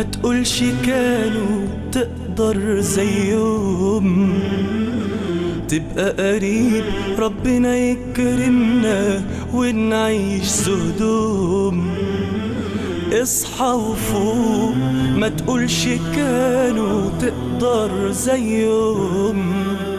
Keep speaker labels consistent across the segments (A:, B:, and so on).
A: ما تقولش كانوا تقدر زيهم تبقى قريب ربنا يكرمنا ونعيش سهدوم اصحى وفوق ما تقولش كانوا تقدر زيهم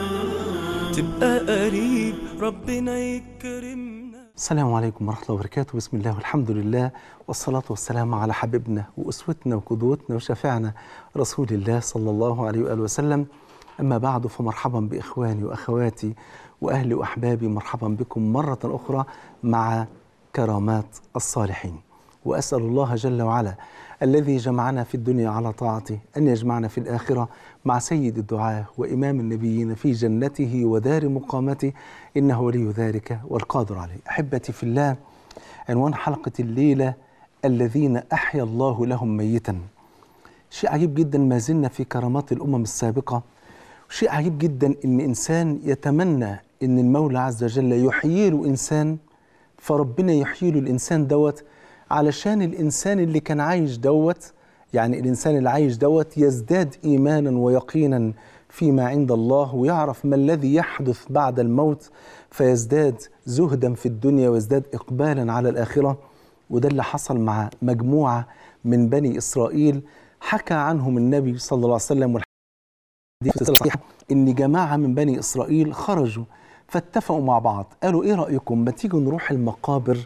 A: تبقى قريب ربنا يكرمنا
B: السلام عليكم ورحمة الله وبركاته بسم الله والحمد لله والصلاة والسلام على حبيبنا وأسوتنا وقدوتنا وشفيعنا رسول الله صلى الله عليه وآله وسلم أما بعد فمرحبا بإخواني وأخواتي وأهلي وأحبابي مرحبا بكم مرة أخرى مع كرامات الصالحين وأسأل الله جل وعلا الذي جمعنا في الدنيا على طاعته أن يجمعنا في الآخرة مع سيد الدعاة وإمام النبيين في جنته ودار مقامته إنه ولي ذلك والقادر عليه أحبتي في الله عنوان حلقة الليلة الذين أحيا الله لهم ميتا شيء عجيب جدا ما زلنا في كرامات الأمم السابقة شيء عجيب جدا إن إنسان يتمنى إن المولى عز وجل يحيي له إنسان فربنا يحيي له الإنسان دوت علشان الإنسان اللي كان عايش دوت يعني الإنسان اللي عايش دوت يزداد إيمانا ويقينا فيما عند الله ويعرف ما الذي يحدث بعد الموت فيزداد زهدا في الدنيا ويزداد إقبالا على الآخرة وده اللي حصل مع مجموعة من بني إسرائيل حكى عنهم النبي صلى الله عليه وسلم والحديث الصحيح إن جماعة من بني إسرائيل خرجوا فاتفقوا مع بعض قالوا إيه رأيكم ما تيجوا نروح المقابر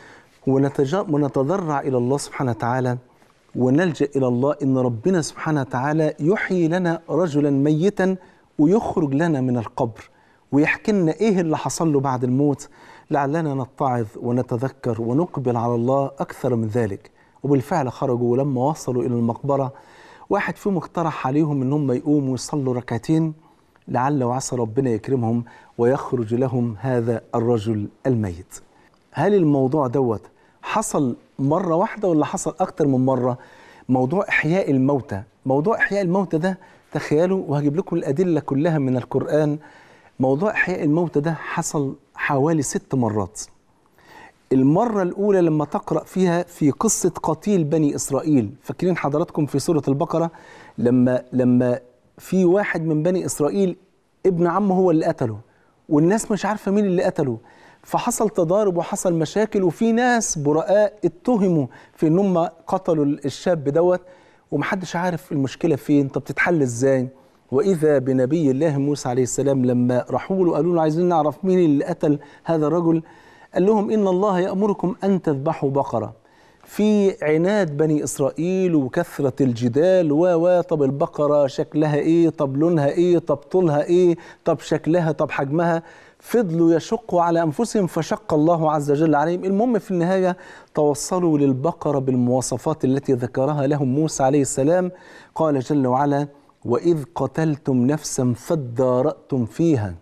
B: ونتج- ونتضرع إلى الله سبحانه وتعالى ونلجأ إلى الله إن ربنا سبحانه وتعالى يحيي لنا رجلا ميتا ويخرج لنا من القبر ويحكي لنا إيه اللي حصل له بعد الموت لعلنا نتعظ ونتذكر ونقبل على الله أكثر من ذلك وبالفعل خرجوا ولما وصلوا إلى المقبرة واحد فيهم اقترح عليهم إن هم يقوموا يصلوا ركعتين لعل وعسى ربنا يكرمهم ويخرج لهم هذا الرجل الميت هل الموضوع دوت حصل مرة واحدة ولا حصل أكتر من مرة موضوع إحياء الموتى موضوع إحياء الموتى ده تخيلوا وهجيب لكم الأدلة كلها من القرآن موضوع إحياء الموتى ده حصل حوالي ست مرات المرة الأولى لما تقرأ فيها في قصة قتيل بني إسرائيل فاكرين حضراتكم في سورة البقرة لما لما في واحد من بني إسرائيل ابن عمه هو اللي قتله والناس مش عارفة مين اللي قتله فحصل تضارب وحصل مشاكل وفي ناس براء اتهموا في ان هم قتلوا الشاب دوت ومحدش عارف المشكله فين طب تتحل ازاي واذا بنبي الله موسى عليه السلام لما راحوا له قالوا له عايزين نعرف مين اللي قتل هذا الرجل قال لهم ان الله يامركم ان تذبحوا بقره في عناد بني اسرائيل وكثره الجدال و و طب البقره شكلها ايه طب لونها ايه طب طولها ايه طب شكلها طب حجمها فضلوا يشقوا على انفسهم فشق الله عز وجل عليهم المهم في النهايه توصلوا للبقره بالمواصفات التي ذكرها لهم موسى عليه السلام قال جل وعلا واذ قتلتم نفسا فادارأتم فيها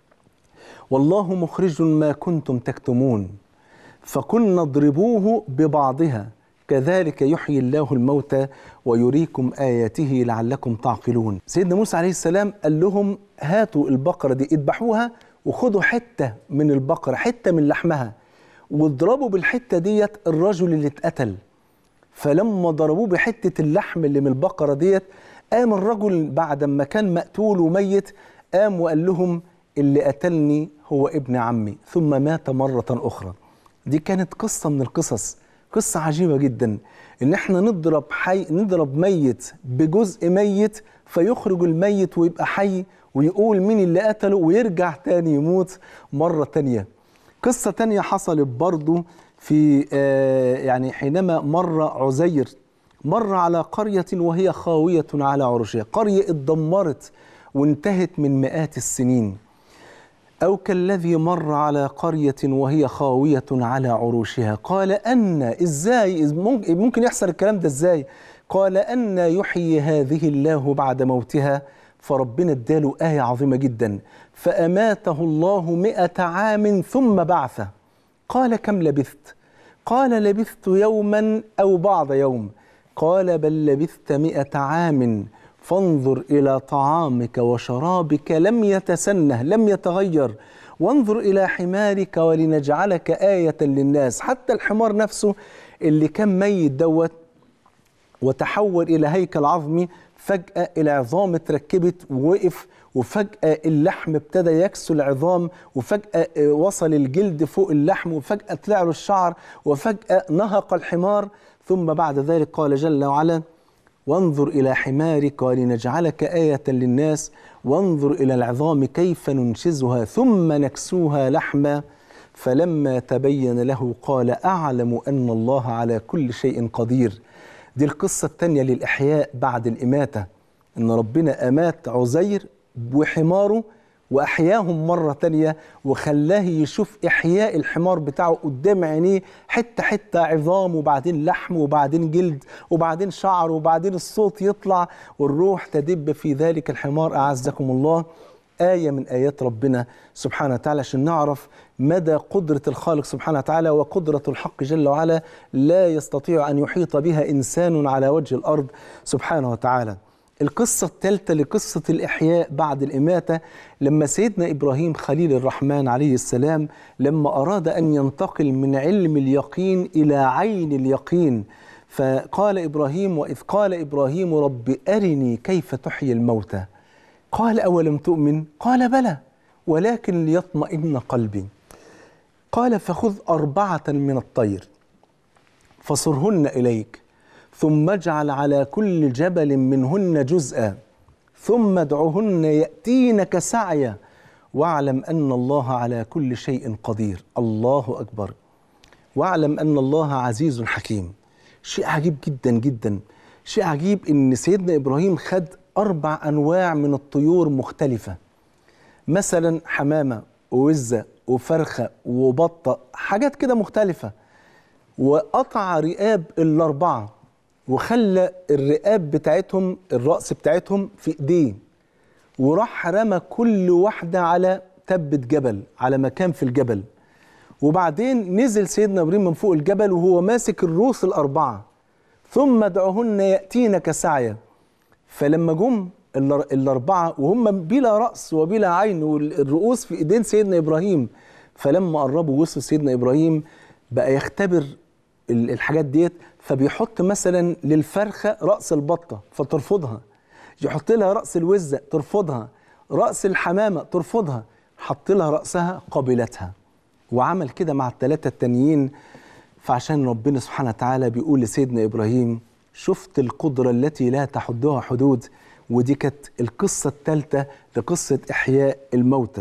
B: والله مخرج ما كنتم تكتمون فكنا اضربوه ببعضها كذلك يحيي الله الموتى ويريكم آياته لعلكم تعقلون سيدنا موسى عليه السلام قال لهم هاتوا البقرة دي اذبحوها وخدوا حتة من البقرة حتة من لحمها واضربوا بالحتة ديت الرجل اللي اتقتل فلما ضربوه بحتة اللحم اللي من البقرة ديت قام الرجل بعد ما كان مقتول وميت قام وقال لهم اللي قتلني هو ابن عمي ثم مات مرة أخرى دي كانت قصة من القصص قصة عجيبة جدا إن إحنا نضرب حي نضرب ميت بجزء ميت فيخرج الميت ويبقى حي ويقول مين اللي قتله ويرجع تاني يموت مرة تانية قصة تانية حصلت برضو في آه يعني حينما مر عزير مر على قرية وهي خاوية على عروشها قرية اتدمرت وانتهت من مئات السنين أو كالذي مر على قرية وهي خاوية على عروشها قال أن إزاي إز- ممكن ممكن يحصل الكلام ده إزاي قال أن يحيي هذه الله بعد موتها فربنا اداله آية عظيمة جدا فأماته الله مئة عام ثم بعثه قال كم لبثت قال لبثت يوما أو بعض يوم قال بل لبثت مئة عام فانظر إلى طعامك وشرابك لم يتسنه لم يتغير وانظر إلى حمارك ولنجعلك آية للناس حتى الحمار نفسه اللي كان ميت دوت وتحول إلى هيكل عظمي فجأة العظام اتركبت ووقف وفجأة اللحم ابتدى يكسو العظام وفجأة وصل الجلد فوق اللحم وفجأة طلع له الشعر وفجأة نهق الحمار ثم بعد ذلك قال جل وعلا وانظر إلى حمارك ولنجعلك آية للناس وانظر إلى العظام كيف ننشزها ثم نكسوها لحما فلما تبين له قال أعلم أن الله على كل شيء قدير دي القصة الثانية للإحياء بعد الإماتة إن ربنا أمات عزير وحماره وأحياهم مرة تانية وخلاه يشوف إحياء الحمار بتاعه قدام عينيه حتة حتة عظام وبعدين لحم وبعدين جلد وبعدين شعر وبعدين الصوت يطلع والروح تدب في ذلك الحمار أعزكم الله آية من آيات ربنا سبحانه وتعالى عشان نعرف مدى قدرة الخالق سبحانه وتعالى وقدرة الحق جل وعلا لا يستطيع أن يحيط بها إنسان على وجه الأرض سبحانه وتعالى القصة الثالثة لقصة الإحياء بعد الإماتة لما سيدنا إبراهيم خليل الرحمن عليه السلام لما أراد أن ينتقل من علم اليقين إلى عين اليقين فقال إبراهيم وإذ قال إبراهيم رب أرني كيف تحيي الموتى قال أولم تؤمن قال بلى ولكن ليطمئن قلبي قال فخذ أربعة من الطير فصرهن إليك ثم اجعل على كل جبل منهن جزءا ثم ادعهن يأتينك سعيا واعلم أن الله على كل شيء قدير الله أكبر واعلم أن الله عزيز حكيم شيء عجيب جدا جدا شيء عجيب ان سيدنا ابراهيم خد اربع انواع من الطيور مختلفه مثلا حمامه ووزه وفرخه وبطه حاجات كده مختلفه وقطع رقاب الاربعه وخلى الرقاب بتاعتهم الراس بتاعتهم في ايديه وراح رمى كل واحده على تبة جبل على مكان في الجبل وبعدين نزل سيدنا ابراهيم من فوق الجبل وهو ماسك الروس الاربعه ثم ادعهن ياتينك سعيا فلما جم الأر- الاربعه وهم بلا راس وبلا عين والرؤوس في ايدين سيدنا ابراهيم فلما قربوا وصل سيدنا ابراهيم بقى يختبر ال- الحاجات ديت فبيحط مثلا للفرخه راس البطه فترفضها يحط لها راس الوزه ترفضها راس الحمامه ترفضها حط لها راسها قبلتها وعمل كده مع الثلاثه التانيين فعشان ربنا سبحانه وتعالى بيقول لسيدنا ابراهيم شفت القدره التي لا تحدها حدود ودي كانت القصه الثالثه لقصه احياء الموتى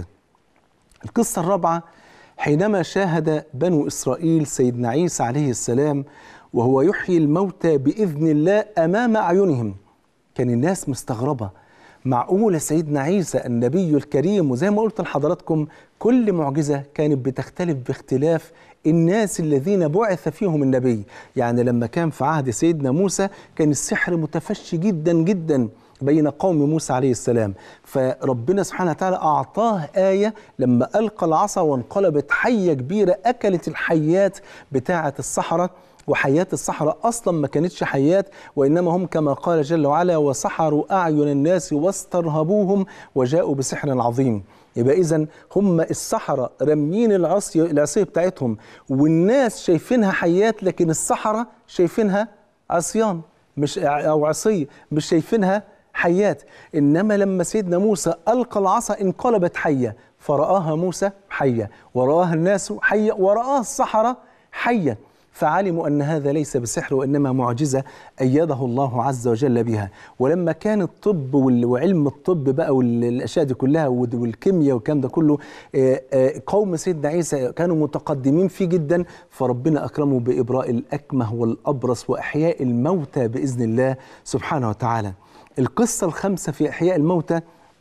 B: القصة الرابعة حينما شاهد بنو إسرائيل سيدنا عيسى عليه السلام وهو يحيي الموتى بإذن الله أمام أعينهم كان الناس مستغربة معقولة سيدنا عيسى النبي الكريم وزي ما قلت لحضراتكم كل معجزة كانت بتختلف باختلاف الناس الذين بعث فيهم النبي يعني لما كان في عهد سيدنا موسى كان السحر متفشي جدا جدا بين قوم موسى عليه السلام فربنا سبحانه وتعالى أعطاه آية لما ألقى العصا وانقلبت حية كبيرة أكلت الحيات بتاعة الصحراء وحيات الصحراء أصلا ما كانتش حيات وإنما هم كما قال جل وعلا وسحروا أعين الناس واسترهبوهم وجاءوا بسحر عظيم يبقى إذا هم السحرة راميين العصي العصية بتاعتهم والناس شايفينها حيات لكن السحرة شايفينها عصيان مش أو عصية مش شايفينها حيات إنما لما سيدنا موسى ألقى العصا انقلبت حية فرآها موسى حية ورآها الناس حية ورآها السحرة حية فعلموا أن هذا ليس بسحر وإنما معجزة أيده الله عز وجل بها ولما كان الطب وال- وعلم الطب بقى والأشياء دي كلها والد- والكيمياء والكلام ده كله آه، آه، قوم سيدنا عيسى كانوا متقدمين فيه جدا فربنا أكرمه بإبراء الأكمه والأبرص وإحياء الموتى بإذن الله سبحانه وتعالى القصة الخامسة في إحياء الموتى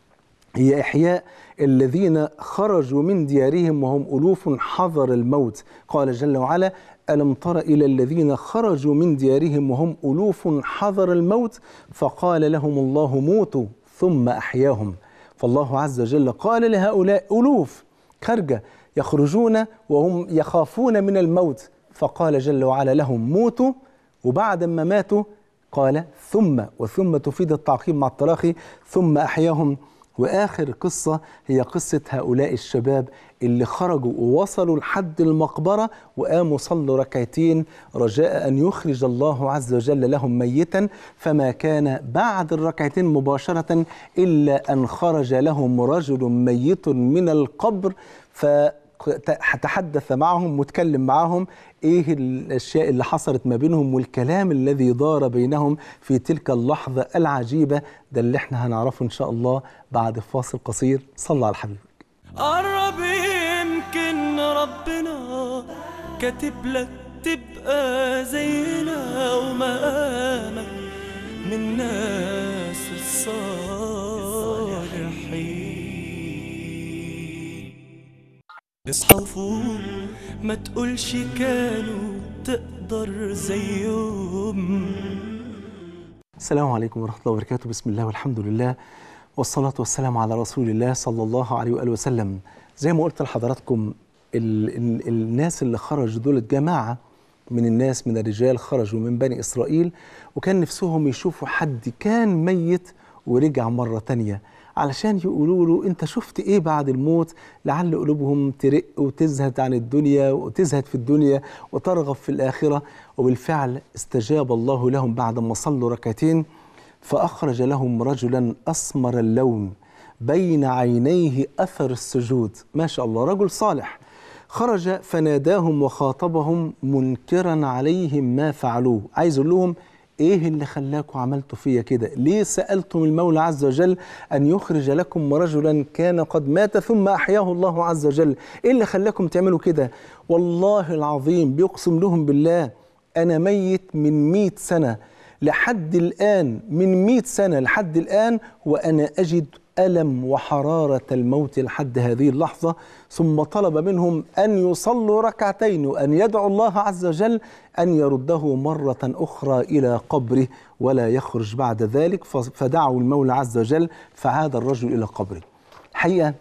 B: هي إحياء الذين خرجوا من ديارهم وهم ألوف حذر الموت قال جل وعلا ألم تر إلى الذين خرجوا من ديارهم وهم ألوف حذر الموت فقال لهم الله موتوا ثم أحياهم فالله عز وجل قال لهؤلاء ألوف خرجة يخرجون وهم يخافون من الموت فقال جل وعلا لهم موتوا وبعد ما ماتوا قال ثم وثم تفيد التعقيب مع التراخي ثم أحياهم واخر قصه هي قصه هؤلاء الشباب اللي خرجوا ووصلوا لحد المقبره وقاموا صلوا ركعتين رجاء ان يخرج الله عز وجل لهم ميتا فما كان بعد الركعتين مباشره الا ان خرج لهم رجل ميت من القبر ف تحدث معهم وتكلم معهم ايه الاشياء اللي حصلت ما بينهم والكلام الذي دار بينهم في تلك اللحظه العجيبه ده اللي احنا هنعرفه ان شاء الله بعد فاصل قصير صلى على حبيبك
A: قرب يمكن ربنا كاتب لك تبقى زينا ومقامك من ناس الصالحين اصحى وفوق ما تقولش كانوا تقدر زيهم
B: السلام عليكم ورحمه الله وبركاته بسم الله والحمد لله والصلاة والسلام على رسول الله صلى الله عليه وآله وسلم زي ما قلت لحضراتكم ال ال الناس اللي خرجوا دول جماعة من الناس من الرجال خرجوا من بني إسرائيل وكان نفسهم يشوفوا حد كان ميت ورجع مرة تانية علشان يقولوا له انت شفت ايه بعد الموت لعل قلوبهم ترق وتزهد عن الدنيا وتزهد في الدنيا وترغب في الآخرة وبالفعل استجاب الله لهم بعد ما صلوا ركعتين فأخرج لهم رجلا أسمر اللون بين عينيه أثر السجود ما شاء الله رجل صالح خرج فناداهم وخاطبهم منكرا عليهم ما فعلوه عايز يقول لهم ايه اللي خلاكم عملتوا فيا كده ليه سألتم المولى عز وجل أن يخرج لكم رجلا كان قد مات ثم أحياه الله عز وجل ايه اللي خلاكم تعملوا كده والله العظيم بيقسم لهم بالله أنا ميت من مئة سنة لحد الآن من مئة سنة لحد الآن وأنا أجد ألم وحرارة الموت لحد هذه اللحظة ثم طلب منهم أن يصلوا ركعتين وأن يدعوا الله عز وجل أن يرده مرة أخرى إلى قبره ولا يخرج بعد ذلك فدعوا المولى عز وجل فعاد الرجل إلى قبره الحقيقة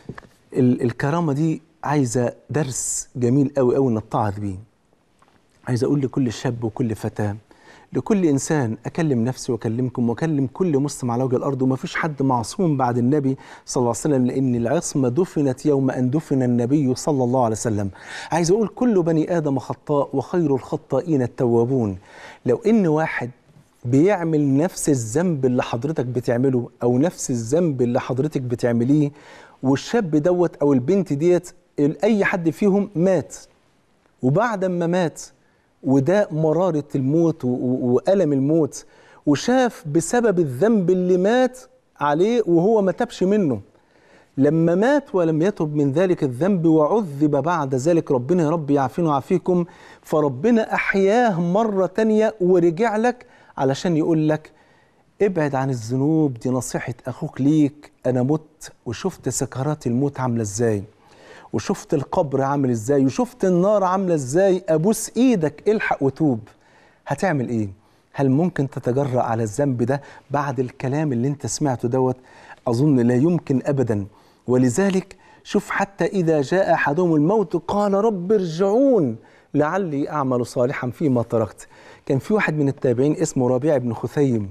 B: الكرامة دي عايزة درس جميل قوي قوي نتعظ بيه عايز أقول لكل شاب وكل فتاة لكل انسان اكلم نفسي واكلمكم واكلم كل مسلم على وجه الارض وما فيش حد معصوم بعد النبي صلى الله عليه وسلم لان العصمه دفنت يوم ان دفن النبي صلى الله عليه وسلم. عايز اقول كل بني ادم خطاء وخير الخطائين التوابون. لو ان واحد بيعمل نفس الذنب اللي حضرتك بتعمله او نفس الذنب اللي حضرتك بتعمليه والشاب دوت او البنت ديت اي حد فيهم مات وبعد ما مات وده مرارة الموت وألم الموت وشاف بسبب الذنب اللي مات عليه وهو ما تبش منه لما مات ولم يتب من ذلك الذنب وعذب بعد ذلك ربنا يا رب يعافينا ويعافيكم فربنا أحياه مرة تانية ورجع لك علشان يقول لك ابعد عن الذنوب دي نصيحة أخوك ليك أنا مت وشفت سكرات الموت عاملة إزاي وشفت القبر عامل ازاي وشفت النار عامله ازاي ابوس ايدك الحق وتوب هتعمل ايه هل ممكن تتجرأ على الذنب ده بعد الكلام اللي انت سمعته دوت اظن لا يمكن ابدا ولذلك شوف حتى اذا جاء احدهم الموت قال رب ارجعون لعلي اعمل صالحا فيما تركت كان في واحد من التابعين اسمه ربيع بن خثيم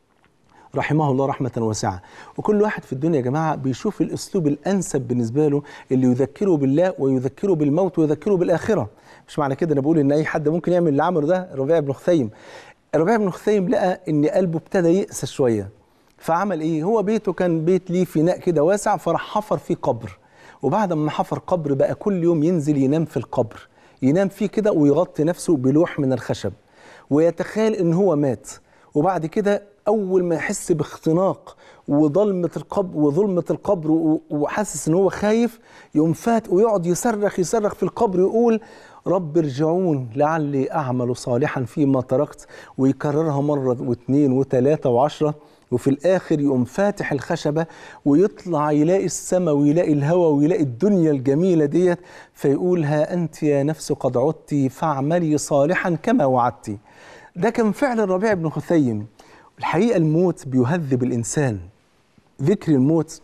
B: رحمه الله رحمة واسعة وكل واحد في الدنيا يا جماعة بيشوف الأسلوب الأنسب بالنسبة له اللي يذكره بالله ويذكره بالموت ويذكره بالآخرة مش معنى كده أنا بقول إن أي حد ممكن يعمل اللي عمله ده ربيع بن خثيم ربيع بن خثيم لقى إن قلبه ابتدى يأسى شوية فعمل إيه هو بيته كان بيت ليه فناء كده واسع فراح حفر فيه قبر وبعد ما حفر قبر بقى كل يوم ينزل ينام في القبر ينام فيه كده ويغطي نفسه بلوح من الخشب ويتخيل إن هو مات وبعد كده اول ما يحس باختناق وظلمه القبر وظلمه القبر وحاسس ان هو خايف يقوم فات ويقعد يصرخ يصرخ في القبر يقول رب ارجعون لعلي اعمل صالحا فيما تركت ويكررها مره واثنين وثلاثه وعشره وفي الاخر يقوم فاتح الخشبه ويطلع يلاقي السماء ويلاقي الهواء ويلاقي الدنيا الجميله ديت فيقول ها انت يا نفس قد عدت فاعملي صالحا كما وعدت ده كان فعل الربيع بن خثيم الحقيقة الموت بيهذب الإنسان ذكر الموت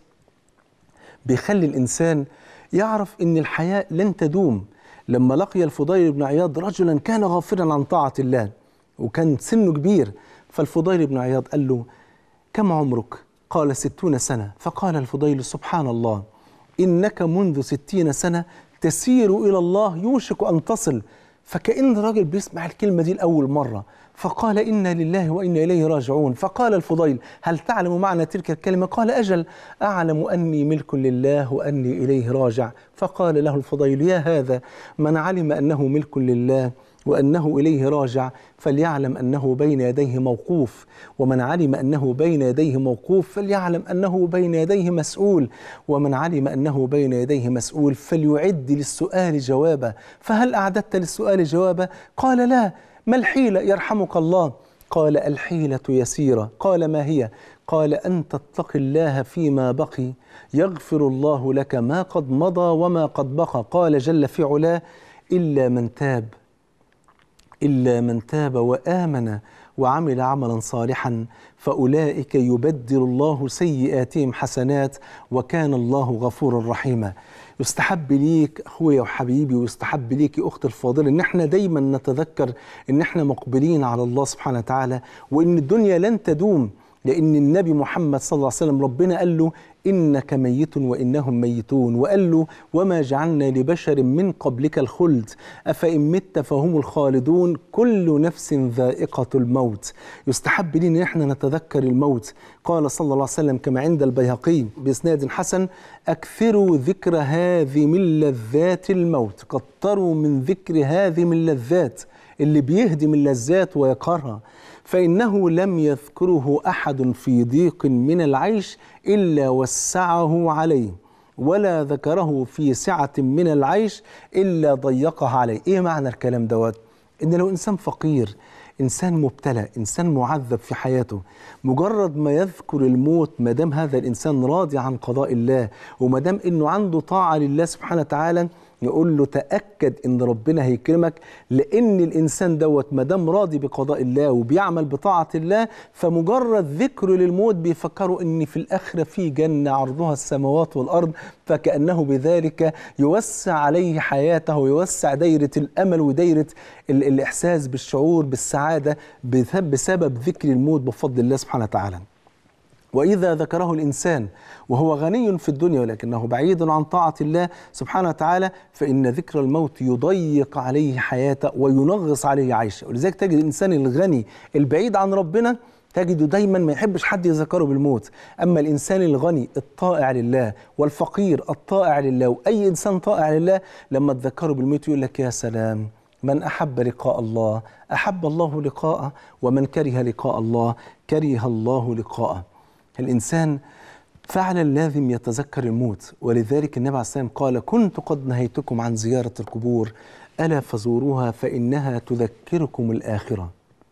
B: بيخلي الإنسان يعرف إن الحياة لن تدوم لما لقي الفضيل بن عياض رجلا كان غافلا عن طاعة الله وكان سنه كبير فالفضيل بن عياض قال له كم عمرك؟ قال ستون سنة فقال الفضيل سبحان الله إنك منذ ستين سنة تسير إلى الله يوشك أن تصل فكأن الراجل بيسمع الكلمة دي لأول مرة فقال إنا لله وإنا إليه راجعون فقال الفضيل هل تعلم معنى تلك الكلمة قال أجل أعلم أني ملك لله وأني إليه راجع فقال له الفضيل يا هذا من علم أنه ملك لله وأنه إليه راجع فليعلم أنه بين يديه موقوف ومن علم أنه بين يديه موقوف فليعلم أنه بين يديه مسؤول ومن علم أنه بين يديه مسؤول فليعد للسؤال جوابا فهل أعددت للسؤال جوابا قال لا ما الحيلة يرحمك الله قال الحيلة يسيرة قال ما هي قال أن تتقي الله فيما بقي يغفر الله لك ما قد مضى وما قد بقى قال جل في علاه إلا من تاب إلا من تاب وآمن وعمل عملا صالحا فأولئك يبدل الله سيئاتهم حسنات وكان الله غفورا رحيما يستحب ليك أخويا وحبيبي ويستحب ليك يا أختي الفاضلة إن احنا دايما نتذكر إن احنا مقبلين على الله سبحانه وتعالى وإن الدنيا لن تدوم لأن النبي محمد صلى الله عليه وسلم ربنا قال له إنك ميت وإنهم ميتون وقال له وما جعلنا لبشر من قبلك الخلد أفإن مت فهم الخالدون كل نفس ذائقة الموت يستحب لنا إن احنا نتذكر الموت قال صلى الله عليه وسلم كما عند البيهقي بإسناد حسن أكثروا ذكر هذه من لذات الموت كتروا من ذكر هذه من لذات اللي بيهدم اللذات ويقهرها فإنه لم يذكره أحد في ضيق من العيش إلا وسعه عليه ولا ذكره في سعة من العيش إلا ضيقها عليه إيه معنى الكلام دوت؟ إن لو إنسان فقير إنسان مبتلى إنسان معذب في حياته مجرد ما يذكر الموت ما دام هذا الإنسان راضي عن قضاء الله وما دام إنه عنده طاعة لله سبحانه وتعالى يقول له تأكد إن ربنا هيكرمك لأن الإنسان دوت ما دام راضي بقضاء الله وبيعمل بطاعة الله فمجرد ذكره للموت بيفكروا إن في الآخرة في جنة عرضها السماوات والأرض فكأنه بذلك يوسع عليه حياته ويوسع دايرة الأمل ودايرة ال- الإحساس بالشعور بالسعادة بث- بسبب ذكر الموت بفضل الله سبحانه وتعالى وإذا ذكره الإنسان وهو غني في الدنيا ولكنه بعيد عن طاعة الله سبحانه وتعالى فإن ذكر الموت يضيق عليه حياته وينغص عليه عيشه ولذلك تجد الإنسان الغني البعيد عن ربنا تجده دايما ما يحبش حد يذكره بالموت أما الإنسان الغني الطائع لله والفقير الطائع لله وأي إنسان طائع لله لما تذكره بالموت يقول لك يا سلام من أحب لقاء الله أحب الله لقاءه ومن كره لقاء الله كره الله لقاءه الإنسان فعلا لازم يتذكر الموت ولذلك النبي عليه الصلاة والسلام قال كنت قد نهيتكم عن زيارة القبور ألا فزوروها فإنها تذكركم الآخرة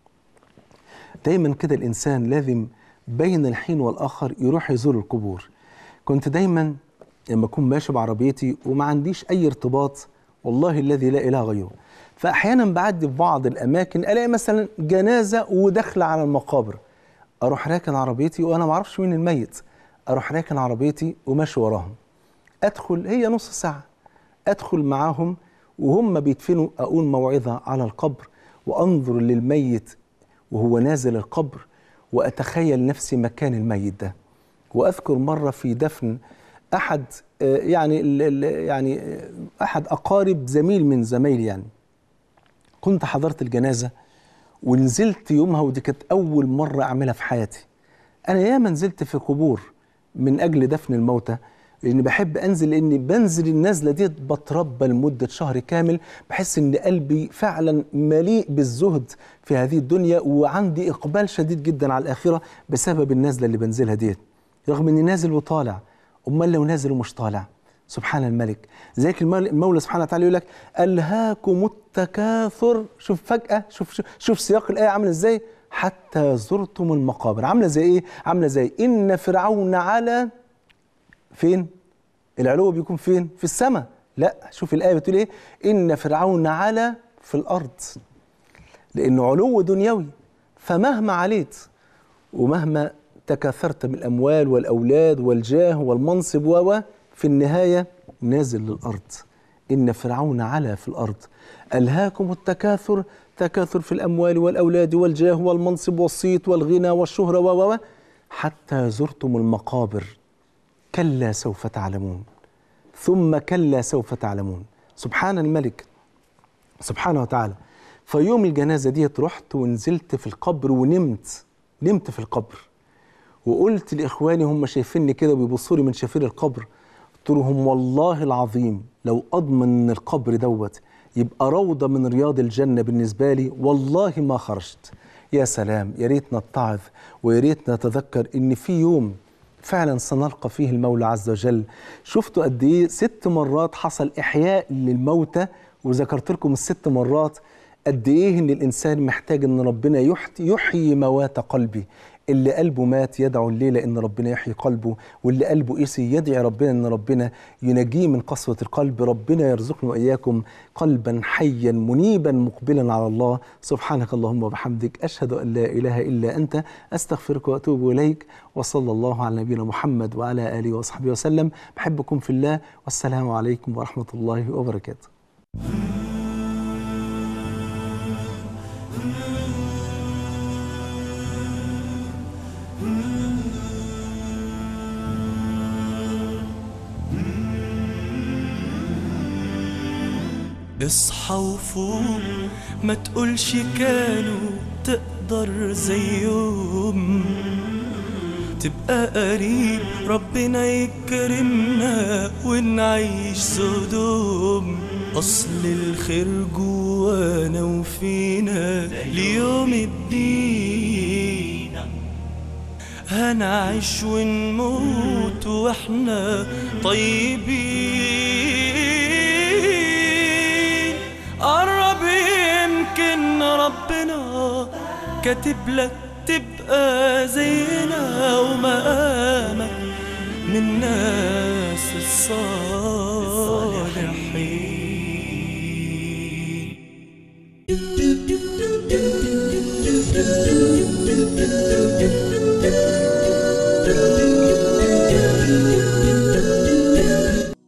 B: دايما كده الإنسان لازم بين الحين والآخر يروح يزور القبور كنت دايما لما أكون ماشي بعربيتي وما عنديش أي ارتباط والله الذي لا إله غيره فأحيانا بعدي في بعض الأماكن ألاقي مثلا جنازة وداخلة على المقابر اروح راكن عربيتي وانا ما اعرفش مين الميت اروح راكن عربيتي وماشي وراهم ادخل هي نص ساعه ادخل معاهم وهم بيدفنوا اقول موعظه على القبر وانظر للميت وهو نازل القبر واتخيل نفسي مكان الميت ده واذكر مره في دفن احد آه، يعني ال- ال- يعني آه، احد اقارب زميل من زمايلي يعني كنت حضرت الجنازه ونزلت يومها ودي كانت أول مرة أعملها في حياتي أنا ياما نزلت في قبور من أجل دفن الموتى لأني بحب أنزل لأني بنزل النزلة دي بتربى لمدة شهر كامل بحس إن قلبي فعلا مليء بالزهد في هذه الدنيا وعندي إقبال شديد جدا على الآخرة بسبب النزلة اللي بنزلها ديت رغم إني نازل وطالع أمال لو نازل ومش طالع سبحان الملك زيك المول- المولى سبحانه وتعالى يقول لك ألهاكم التكاثر شوف فجأة شوف شوف, شوف سياق الآية عامل إزاي حتى زرتم المقابر عاملة زي إيه عاملة زي إن فرعون على فين العلو بيكون فين في السماء لا شوف الآية بتقول إيه إن فرعون على في الأرض لأنه علو دنيوي فمهما عليت ومهما تكاثرت من الأموال والأولاد والجاه والمنصب و و، في النهاية نازل للأرض إن فرعون علا في الأرض ألهاكم التكاثر تكاثر في الأموال والأولاد والجاه والمنصب والصيت والغنى والشهرة و و و، حتى زرتم المقابر كلا سوف تعلمون ثم كلا سوف تعلمون سبحان الملك سبحانه وتعالى فيوم الجنازة ديت رحت ونزلت في القبر ونمت نمت في القبر وقلت لإخواني هم شايفيني كده وبيبصوا لي من شفير القبر قلت لهم والله العظيم لو أضمن إن القبر دوت يبقى روضة من رياض الجنة بالنسبة لي والله ما خرجت يا سلام يا ريت نتعظ ويا ريت نتذكر إن في يوم فعلا سنلقى فيه المولى عز وجل شفتوا قد ايه ست مرات حصل احياء للموتى وذكرت لكم الست مرات قد ايه ان الانسان محتاج ان ربنا يحت- يحيي موات قلبه اللي قلبه مات يدعو الليلة ان ربنا يحيي قلبه واللي قلبه قسي يدعي ربنا ان ربنا ينجيه من قسوة القلب ربنا يرزقنا واياكم قلبا حيا منيبا مقبلا على الله سبحانك اللهم وبحمدك اشهد ان لا اله الا انت استغفرك واتوب اليك وصلى الله على نبينا محمد وعلى اله وصحبه وسلم بحبكم في الله والسلام عليكم ورحمة الله وبركاته
A: اصحى وفوق ما تقولش كانوا تقدر زيهم تبقى قريب ربنا يكرمنا ونعيش سدوم أصل الخير جوانا وفينا ليوم الدين هنعيش ونموت واحنا طيبين قرب يمكن ربنا كاتب لك تبقى زينا ومقامك من الناس الصالحين